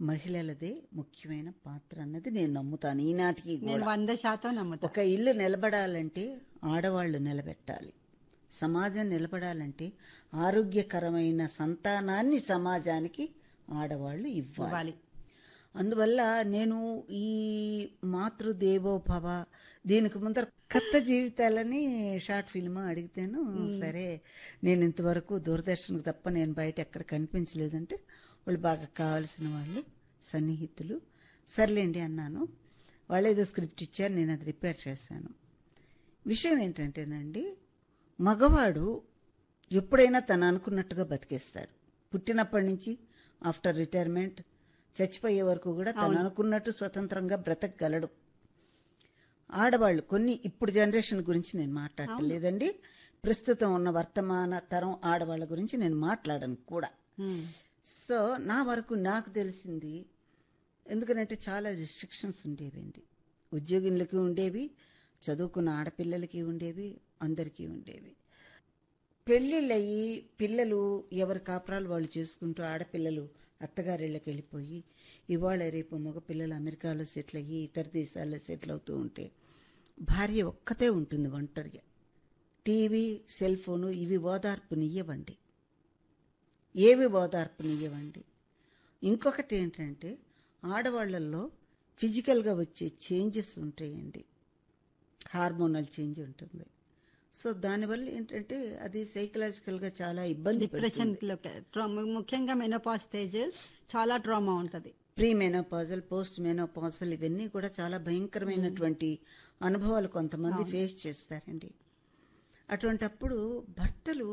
మహిళలదే ముఖ్యమైన పాత్ర అన్నది నేను నమ్ముతాను ఈనాటికి నేను కూడా వంద శాతం నమ్ముతా ఒక ఇల్లు నిలబడాలంటే ఆడవాళ్ళు నిలబెట్టాలి సమాజం నిలబడాలంటే ఆరోగ్యకరమైన సంతానాన్ని సమాజానికి ఆడవాళ్ళు ఇవ్వాలి ఇవ్వాలి అందువల్ల నేను ఈ మాతృదేవోభవ దీనికి ముందర కొత్త జీవితాలని షార్ట్ ఫిల్మ్ అడిగితేను సరే నేను ఇంతవరకు దూరదర్శన్కి తప్ప నేను బయట ఎక్కడ కనిపించలేదంటే వాళ్ళు బాగా కావాల్సిన వాళ్ళు సన్నిహితులు సర్లేండి అన్నాను వాళ్ళు ఏదో స్క్రిప్ట్ ఇచ్చారు నేను అది రిపేర్ చేశాను విషయం ఏంటంటేనండి మగవాడు ఎప్పుడైనా తను అనుకున్నట్టుగా బతికేస్తాడు పుట్టినప్పటి నుంచి ఆఫ్టర్ రిటైర్మెంట్ చచ్చిపోయే వరకు కూడా తను అనుకున్నట్టు స్వతంత్రంగా బ్రతకగలడు ఆడవాళ్ళు కొన్ని ఇప్పుడు జనరేషన్ గురించి నేను మాట్లాడలేదండి ప్రస్తుతం ఉన్న వర్తమాన తరం ఆడవాళ్ళ గురించి నేను మాట్లాడను కూడా ఉమ్. సో నా వరకు నాకు తెలిసింది ఎందుకనంటే చాలా రిస్ట్రిక్షన్స్ ఉండేవండి ఉద్యోగులకి ఉండేవి చదువుకున్న ఆడపిల్లలకి ఉండేవి అందరికీ ఉండేవి పెళ్ళిళ్ళయి పిల్లలు ఎవరి కాపురాలు వాళ్ళు చేసుకుంటూ ఆడపిల్లలు అత్తగారిళ్ళకి వెళ్ళిపోయి ఇవాళ రేపు మగ పిల్లలు అమెరికాలో సెటిల్ అయ్యి ఇతర దేశాల్లో సెటిల్ అవుతూ ఉంటే భార్య ఒక్కతే ఉంటుంది ఒంటరిగా టీవీ సెల్ ఫోను ఇవి ఓదార్పునియ్యవండి ఏవి ఓదార్పునియ్యవండి ఇంకొకటి ఏంటంటే ఆడవాళ్ళల్లో ఫిజికల్గా వచ్చే చేంజెస్ ఉంటాయండి హార్మోనల్ చేంజ్ ఉంటుంది సో దానివల్ల ఏంటంటే అది సైకలాజికల్గా చాలా ఇబ్బంది డిప్రెషన్ లోకి ట్రామా ముఖ్యంగా మెనోపాజ్ స్టేజ్ చాలా ట్రామా ఉంటది ప్రీ మెనోపాజల్ పోస్ట్ మెనోపాజల్ ఇవన్నీ కూడా చాలా భయంకరమైనటువంటి అనుభవాలు కొంతమంది ఫేస్ చేస్తారండి అటువంటప్పుడు భర్తలు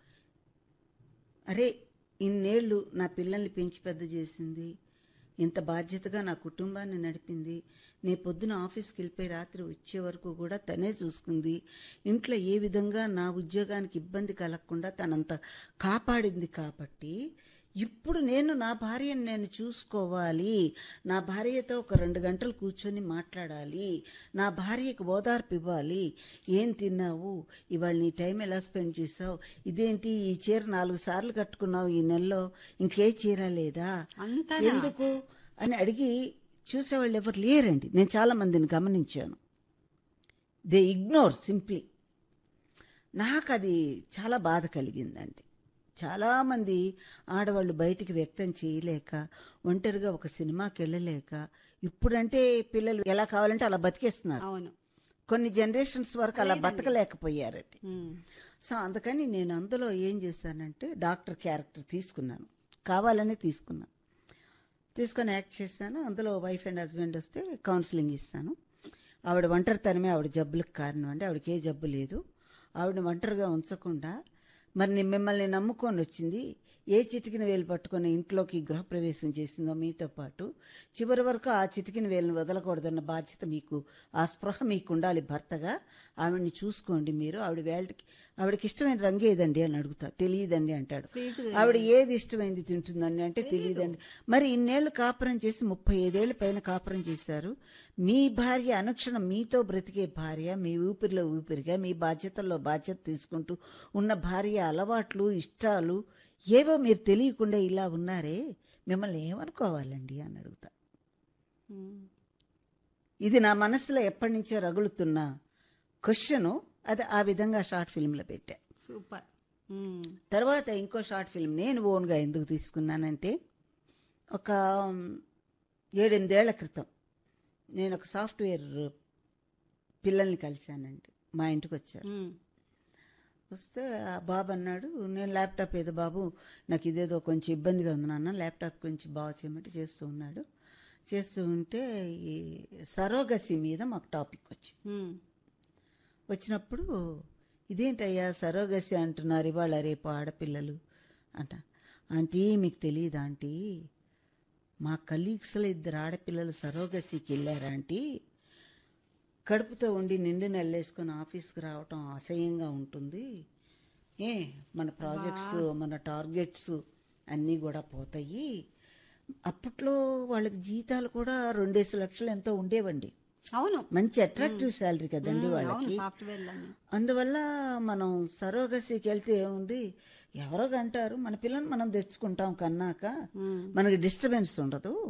అరే ఇన్నేళ్ళు నా పిల్లల్ని పెంచి పెద్ద చేసింది ఇంత బాధ్యతగా నా కుటుంబాన్ని నడిపింది నే పొద్దున ఆఫీస్కి వెళ్ళిపోయి రాత్రి వచ్చే వరకు కూడా తనే చూసుకుంది ఇంట్లో ఏ విధంగా నా ఉద్యోగానికి ఇబ్బంది కలగకుండా తనంత కాపాడింది కాబట్టి ఇప్పుడు నేను నా భార్యను నేను చూసుకోవాలి నా భార్యతో ఒక రెండు గంటలు కూర్చొని మాట్లాడాలి నా భార్యకు ఓదార్పు ఇవ్వాలి ఏం తిన్నావు ఇవాళ నీ టైం ఎలా స్పెండ్ చేసావు ఇదేంటి ఈ చీర నాలుగు సార్లు కట్టుకున్నావు ఈ నెలలో ఇంకే చీర లేదా అంతనా? ఎందుకు అని అడిగి చూసేవాళ్ళు ఎవరు లేరండి నేను చాలా మందిని గమనించాను దే ఇగ్నోర్ సింప్లీ నాకు అది చాలా బాధ కలిగిందండి చాలామంది ఆడవాళ్ళు బయటికి వ్యక్తం చేయలేక ఒంటరిగా ఒక సినిమాకి వెళ్ళలేక ఇప్పుడంటే పిల్లలు ఎలా కావాలంటే అలా బతికేస్తున్నారు అవును కొన్ని జనరేషన్స్ వరకు అలా బతకలేకపోయారండి ఉమ్. సో అందుకని నేను అందులో ఏం చేశానంటే డాక్టర్ క్యారెక్టర్ తీసుకున్నాను కావాలనే తీసుకున్నాను తీసుకొని యాక్ట్ చేశాను అందులో వైఫ్ అండ్ హస్బెండ్ వస్తే కౌన్సిలింగ్ ఇస్తాను ఆవిడ ఒంటరితనమే ఆవిడ జబ్బులకు కారణం అండి ఆవిడకి ఏ జబ్బు లేదు ఆవిడ ఒంటరిగా ఉంచకుండా మరి ని- మిమ్మల్ని నమ్ముకొని వచ్చింది ఏ చిటికిన వేలు పట్టుకొని ఇంట్లోకి గృహప్రవేశం చేసిందో మీతో పాటు చివరి వరకు ఆ చిటికిన వేలుని వదలకూడదన్న బాధ్యత మీకు ఆ స్పృహ మీకు ఉండాలి భర్తగా ఆవిడని చూసుకోండి మీరు ఆవిడ వేళకి ఆవిడకి ఇష్టమైన రంగు ఏదండి అని అడుగుతా తెలియదండి అంటాడు Sweet ఆవిడ ఏది ఇష్టమైంది తింటుందండి అంటే తెలియదండి మరి ఇన్నేళ్లు కాపురం చేసి ముప్పై ఐదేళ్ల పైన కాపురం చేశారు మీ భార్య అనుక్షణం మీతో బ్రతికే భార్య మీ ఊపిరిలో ఊపిరిగా మీ బాధ్యతల్లో బాధ్యత తీసుకుంటూ ఉన్న భార్య అలవాట్లు ఇష్టాలు ఏవో మీరు తెలియకుండా ఇలా ఉన్నారే మిమ్మల్ని ఏమనుకోవాలండి అని అడుగుతా ఉమ్. ఇది నా మనసులో ఎప్పటి నుంచో రగులుతున్న క్వశ్చను అది ఆ విధంగా షార్ట్ ఫిల్మ్లో పెట్టా సూపర్ ఉమ్. తర్వాత ఇంకో షార్ట్ ఫిల్మ్ నేను ఓన్గా ఎందుకు తీసుకున్నానంటే ఒక ఏడెనిమిదేళ్ల క్రితం నేను ఒక సాఫ్ట్వేర్ పిల్లల్ని కలిశానండి మా ఇంటికి వచ్చారు ఉమ్. వస్తే ఆ బాబు అన్నాడు నేను ల్యాప్టాప్ ఏదో బాబు నాకు ఇదేదో కొంచెం ఇబ్బందిగా ఉంది నాన్న ల్యాప్టాప్ కొంచెం బాగా చేయమంటే చేస్తూ ఉన్నాడు చేస్తూ ఉంటే ఈ సరోగసి మీద మాకు టాపిక్ వచ్చింది ఉమ్. వచ్చినప్పుడు ఇదేంటయ్యా సరోగసి అంటున్నారు ఇవాళ రేపు ఆడపిల్లలు అంట ఆంటీ మీకు తెలియదా ఆంటీ మా కలీగ్స్లో ఇద్దరు ఆడపిల్లలు సరోగసికి వెళ్ళారా ఆంటీ కడుపుతో ఉండి నిండి నెల్లేసుకొని ఆఫీస్కి రావటం అసహ్యంగా ఉంటుంది ఏ మన ప్రాజెక్ట్స్ మన టార్గెట్స్ అన్నీ కూడా పోతాయి అప్పట్లో వాళ్ళకి జీతాలు కూడా రెండేసి లక్షలు ఎంతో ఉండేవండి అవును మంచి అట్రాక్టివ్ శాలరీ కదండి అవును వాళ్ళకి సాఫ్ట్వేర్ లని అందువల్ల మనం సరోగసికి వెళ్తే ఏముంది ఎవరో అంటారు మన పిల్లని మనం తెచ్చుకుంటాం కన్నాక మనకి డిస్టర్బెన్స్ ఉండదు